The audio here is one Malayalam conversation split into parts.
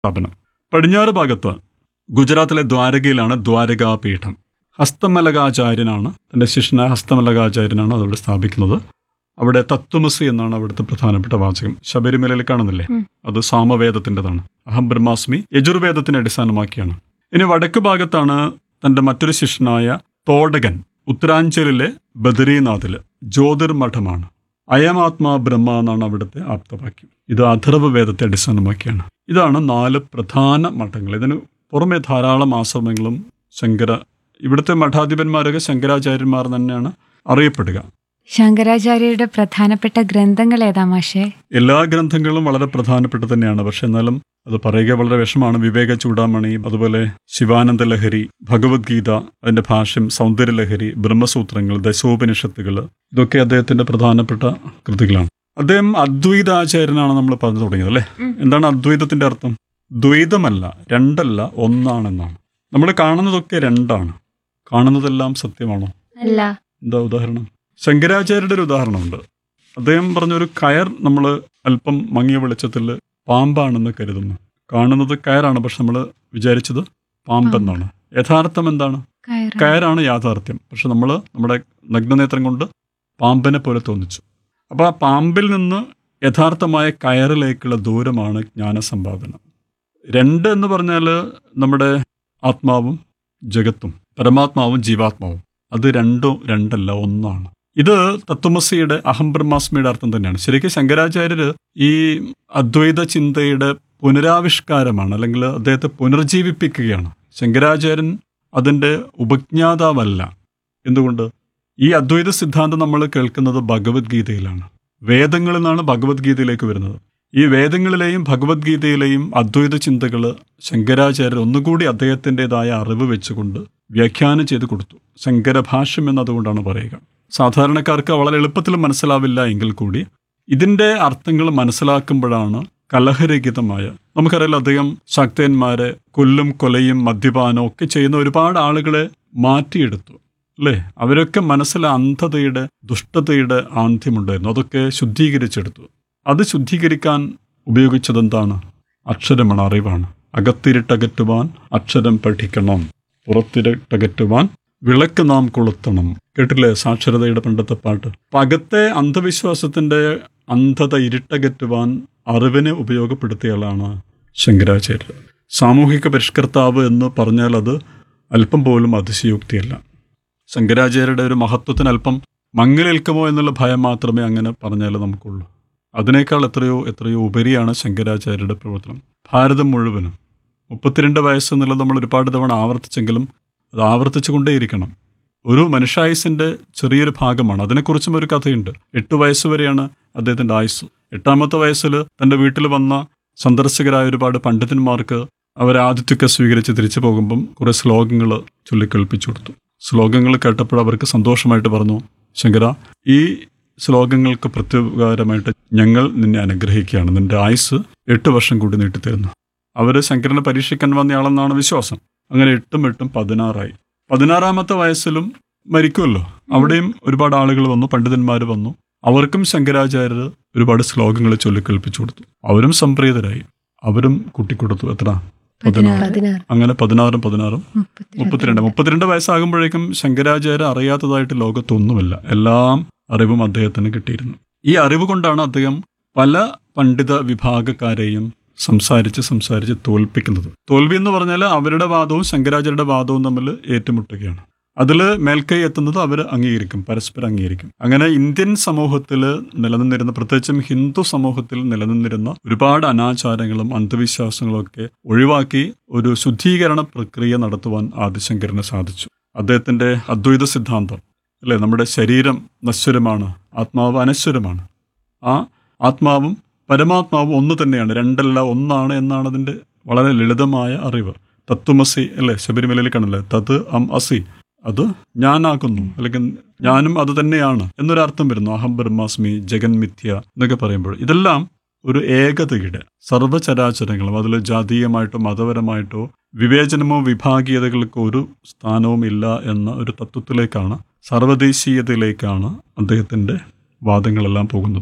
സ്ഥാപനം പടിഞ്ഞാറ് ഭാഗത്ത് ഗുജറാത്തിലെ ദ്വാരകയിലാണ് ദ്വാരകാപീഠം ഹസ്തമലകാചാര്യനാണ് തൻ്റെ ശിഷ്യനായ ഹസ്തമലകാചാര്യനാണ് അതവിടെ സ്ഥാപിക്കുന്നത് അവിടെ തത്വമസി എന്നാണ് അവിടുത്തെ പ്രധാനപ്പെട്ട വാചകം ശബരിമലയിൽ കാണുന്നില്ലേ ഉം. അത് സാമവേദത്തിൻ്റെതാണ് അഹം ബ്രഹ്മാസ്മി യജുർവേദത്തിനെ അടിസ്ഥാനമാക്കിയാണ് ഇനി വടക്ക് ഭാഗത്താണ് തൻ്റെ മറ്റൊരു ശിഷ്യനായ തോടകൻ ഉത്തരാഞ്ചലിലെ ബദരീനാഥില് ജ്യോതിർമഠമാണ് അയമാത്മാ ബ്രഹ്മ എന്നാണ് അവിടുത്തെ ആപ്തവാക്യം ഇത് അഥർവ വേദത്തെ അടിസ്ഥാനമാക്കിയാണ് ഇതാണ് നാല് പ്രധാന മഠങ്ങൾ ഇതിന് പുറമെ ധാരാളം ആശ്രമങ്ങളും ശങ്കര ഇവിടുത്തെ മഠാധിപന്മാരൊക്കെ ശങ്കരാചാര്യന്മാർ തന്നെയാണ് അറിയപ്പെടുക ശങ്കരാചാര്യരുടെ പ്രധാനപ്പെട്ട ഗ്രന്ഥങ്ങൾ ഏതാ മാഷേ എല്ലാ ഗ്രന്ഥങ്ങളും വളരെ പ്രധാനപ്പെട്ട തന്നെയാണ് പക്ഷെ എന്നാലും അത് പറയുക വളരെ വിഷമാണ് വിവേക ചൂടാമണി അതുപോലെ ശിവാനന്ദ ലഹരി ഭഗവത്ഗീത അതിന്റെ ഭാഷ്യം സൗന്ദര്യലഹരി ബ്രഹ്മസൂത്രങ്ങൾ ദശോപനിഷത്തുകൾ ഇതൊക്കെ അദ്ദേഹത്തിന്റെ പ്രധാനപ്പെട്ട കൃതികളാണ് അദ്ദേഹം അദ്വൈതാചാര്യനാണ് നമ്മൾ പറഞ്ഞു തുടങ്ങിയത് അല്ലേ ഉം. എന്താണ് അദ്വൈതത്തിന്റെ അർത്ഥം ദ്വൈതമല്ല രണ്ടല്ല ഒന്നാണെന്നാണ് നമ്മൾ കാണുന്നതൊക്കെ രണ്ടാണ് കാണുന്നതെല്ലാം സത്യമാണോ അല്ല എന്താ ഉദാഹരണം ശങ്കരാചാര്യരുടെ ഒരു ഉദാഹരണമുണ്ട് അദ്ദേഹം പറഞ്ഞൊരു കയർ നമ്മൾ അല്പം മങ്ങിയ വെളിച്ചത്തിൽ പാമ്പാണെന്ന് കരുതുന്നു കാണുന്നത് കയറാണ് പക്ഷെ നമ്മൾ വിചാരിച്ചത് പാമ്പെന്നാണ് യഥാർത്ഥം എന്താണ് കയറ് കയറാണ് യാഥാർത്ഥ്യം പക്ഷെ നമ്മൾ നമ്മുടെ നഗ്നനേത്രം കൊണ്ട് പാമ്പിനെ പോലെ തോന്നിച്ചു അപ്പോൾ ആ പാമ്പിൽ നിന്ന് യഥാർത്ഥമായ കയറിലേക്കുള്ള ദൂരമാണ് ജ്ഞാനസമ്പാദനം രണ്ട് എന്ന് പറഞ്ഞാൽ നമ്മുടെ ആത്മാവും ജഗത്തും പരമാത്മാവും ജീവാത്മാവും അത് രണ്ടും രണ്ടല്ല ഒന്നാണ് ഇത് തത്വമസിയുടെ അഹം ബ്രഹ്മാസ്മിയുടെ അർത്ഥം തന്നെയാണ് ശരിക്കും ശങ്കരാചാര്യര് ഈ അദ്വൈത ചിന്തയുടെ പുനരാവിഷ്കാരമാണ് അല്ലെങ്കിൽ അദ്ദേഹത്തെ പുനർജീവിപ്പിക്കുകയാണ് ശങ്കരാചാര്യൻ അതിൻ്റെ ഉപജ്ഞാതാവല്ല എന്തുകൊണ്ട് ഈ അദ്വൈത സിദ്ധാന്തം നമ്മൾ കേൾക്കുന്നത് ഭഗവത്ഗീതയിലാണ് വേദങ്ങളിൽ നിന്നാണ് ഭഗവത്ഗീതയിലേക്ക് വരുന്നത് ഈ വേദങ്ങളിലെയും ഭഗവത്ഗീതയിലെയും അദ്വൈത ചിന്തകൾ ശങ്കരാചാര്യർ ഒന്നുകൂടി അദ്ദേഹത്തിൻ്റെതായ അറിവ് വെച്ചുകൊണ്ട് വ്യാഖ്യാനം ചെയ്ത് കൊടുത്തു ശങ്കരഭാഷ്യം എന്നതുകൊണ്ടാണ് പറയുക സാധാരണക്കാർക്ക് വളരെ എളുപ്പത്തിൽ മനസ്സിലാവില്ല എങ്കിൽ കൂടി ഇതിൻ്റെ അർത്ഥങ്ങൾ മനസ്സിലാക്കുമ്പോഴാണ് കലഹരഹിതമായ നമുക്കറിയാലോ അദ്ദേഹം ശക്തന്മാരെ കൊല്ലും കൊലയും മദ്യപാനവും ഒക്കെ ചെയ്യുന്ന ഒരുപാട് ആളുകളെ മാറ്റിയെടുത്തു അല്ലേ അവരൊക്കെ മനസ്സിലെ അന്ധതയുടെ ദുഷ്ടതയുടെ ആന്ധ്യമുണ്ടായിരുന്നു അതൊക്കെ ശുദ്ധീകരിച്ചെടുത്തു അത് ശുദ്ധീകരിക്കാൻ ഉപയോഗിച്ചത് എന്താണ് അക്ഷരമാണ് അറിവാണ് അകത്തിരിട്ടകറ്റുവാൻ അക്ഷരം പഠിക്കണം പുറത്തിരിട്ടകറ്റുവാൻ വിളക്ക് നാം കൊളുത്തണം കേട്ടില്ലേ സാക്ഷരതയുടെ പണ്ടത്തെ പാട്ട് അപ്പൊ അകത്തെ അന്ധവിശ്വാസത്തിന്റെ അന്ധത ഇരുട്ടകറ്റുവാൻ അറിവിനെ ഉപയോഗപ്പെടുത്തിയയാളാണ് ശങ്കരാചാര്യർ സാമൂഹിക പരിഷ്കർത്താവ് എന്ന് പറഞ്ഞാൽ അത് അല്പം പോലും അതിശയോക്തിയല്ല ശങ്കരാചാര്യരുടെ ഒരു മഹത്വത്തിന് അല്പം മങ്ങലേൽക്കുമോ എന്നുള്ള ഭയം മാത്രമേ അങ്ങനെ പറഞ്ഞാൽ നമുക്കുള്ളൂ അതിനേക്കാൾ എത്രയോ എത്രയോ ഉപരിയാണ് ശങ്കരാചാര്യരുടെ പ്രവർത്തനം ഭാരതം മുഴുവനും മുപ്പത്തിരണ്ട് വയസ്സ് എന്നുള്ളത് നമ്മൾ ഒരുപാട് തവണ ആവർത്തിച്ചെങ്കിലും അത് ആവർത്തിച്ചുകൊണ്ടേയിരിക്കണം ഒരു മനുഷ്യായുസിന്റെ ചെറിയൊരു ഭാഗമാണ് അതിനെക്കുറിച്ചും ഒരു കഥയുണ്ട് എട്ട് വയസ്സ് വരെയാണ് അദ്ദേഹത്തിന്റെ ആയുസ് എട്ടാമത്തെ വയസ്സിൽ തന്റെ വീട്ടിൽ വന്ന സന്ദർശകരായ ഒരുപാട് പണ്ഡിതന്മാർക്ക് അവർ ആതിഥ്യമൊക്കെ സ്വീകരിച്ച് തിരിച്ചു പോകുമ്പം കുറെ ശ്ലോകങ്ങൾ ചൊല്ലിക്കേൾപ്പിച്ചു കൊടുത്തു ശ്ലോകങ്ങൾ കേട്ടപ്പോൾ അവർക്ക് സന്തോഷമായിട്ട് പറഞ്ഞു ശങ്കര ഈ ശ്ലോകങ്ങൾക്ക് പ്രത്യുപകാരമായിട്ട് ഞങ്ങൾ നിന്നെ അനുഗ്രഹിക്കുകയാണ് നിന്റെ ആയുസ് എട്ട് വർഷം കൂടി നീട്ടിത്തരുന്നു അവർ ശങ്കരനെ പരീക്ഷിക്കാൻ വന്നയാളെന്നാണ് വിശ്വാസം അങ്ങനെ എട്ടും എട്ടും പതിനാറായി പതിനാറാമത്തെ വയസ്സിലും മരിക്കുമല്ലോ അവിടെയും ഒരുപാട് ആളുകൾ വന്നു പണ്ഡിതന്മാർ വന്നു അവർക്കും ശങ്കരാചാര്യർ ഒരുപാട് ശ്ലോകങ്ങൾ ചൊല്ലിക്കേൾപ്പിച്ചു കൊടുത്തു അവരും സംപ്രീതരായി അവരും കൂട്ടിക്കൊടുത്തു എത്ര പതിനാറ് പതിനാറ് അങ്ങനെ പതിനാറും പതിനാറും മുപ്പത്തിരണ്ട് മുപ്പത്തിരണ്ട് മുപ്പത്തിരണ്ട് വയസ്സാകുമ്പോഴേക്കും ശങ്കരാചാര്യ അറിയാത്തതായിട്ട് ലോകത്തൊന്നുമില്ല എല്ലാം അറിവും അദ്ദേഹത്തിന് കിട്ടിയിരുന്നു ഈ അറിവ് കൊണ്ടാണ് അദ്ദേഹം പല പണ്ഡിത വിഭാഗക്കാരെയും സംസാരിച്ച് സംസാരിച്ച് തോൽപ്പിക്കുന്നത് തോൽവി എന്ന് പറഞ്ഞാൽ അവരുടെ വാദവും ശങ്കരാചാര്യരുടെ വാദവും തമ്മിൽ ഏറ്റുമുട്ടുകയാണ് അതിൽ മേൽക്കൈ എത്തുന്നത് അവർ അംഗീകരിക്കും പരസ്പരം അംഗീകരിക്കും അങ്ങനെ ഇന്ത്യൻ സമൂഹത്തിൽ നിലനിന്നിരുന്ന പ്രത്യേകിച്ചും ഹിന്ദു സമൂഹത്തിൽ നിലനിന്നിരുന്ന ഒരുപാട് അനാചാരങ്ങളും അന്ധവിശ്വാസങ്ങളും ഒക്കെ ഒഴിവാക്കി ഒരു ശുദ്ധീകരണ പ്രക്രിയ നടത്തുവാൻ ആദിശങ്കരന് സാധിച്ചു അദ്ദേഹത്തിന്റെ അദ്വൈത സിദ്ധാന്തം അല്ലെ നമ്മുടെ ശരീരം നശ്വരമാണ് ആത്മാവ് അനശ്വരമാണ് ആ ആത്മാവും പരമാത്മാവും ഒന്ന് തന്നെയാണ് രണ്ടല്ല ഒന്നാണ് എന്നാണ് അതിന്റെ വളരെ ലളിതമായ അറിവ് തത്വമസി അല്ലെ ശബരിമലയിൽ കണ്ടല്ലേ തത് അം അസി അത് ഞാനാകുന്നു അല്ലെങ്കിൽ ഞാനും അത് തന്നെയാണ് എന്നൊരർത്ഥം വരുന്നു അഹം ബ്രഹ്മാസ്മി ജഗൻ മിഥ്യ എന്നൊക്കെ പറയുമ്പോൾ ഇതെല്ലാം ഒരു ഏകതയുടെ സർവ്വചരാചരങ്ങളും അതിൽ ജാതീയമായിട്ടോ മതപരമായിട്ടോ വിവേചനമോ വിഭാഗീയതകൾക്കോ ഒരു സ്ഥാനവും ഇല്ല എന്ന ഒരു തത്വത്തിലേക്കാണ് സർവദേശീയതയിലേക്കാണ് അദ്ദേഹത്തിന്റെ വാദങ്ങളെല്ലാം പോകുന്നത്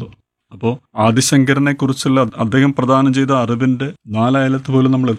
അപ്പോൾ ആദിശങ്കരനെ കുറിച്ചുള്ള അദ്ദേഹം പ്രദാനം ചെയ്ത അറിവിന്റെ നാലയലത്ത് പോലും നമ്മൾ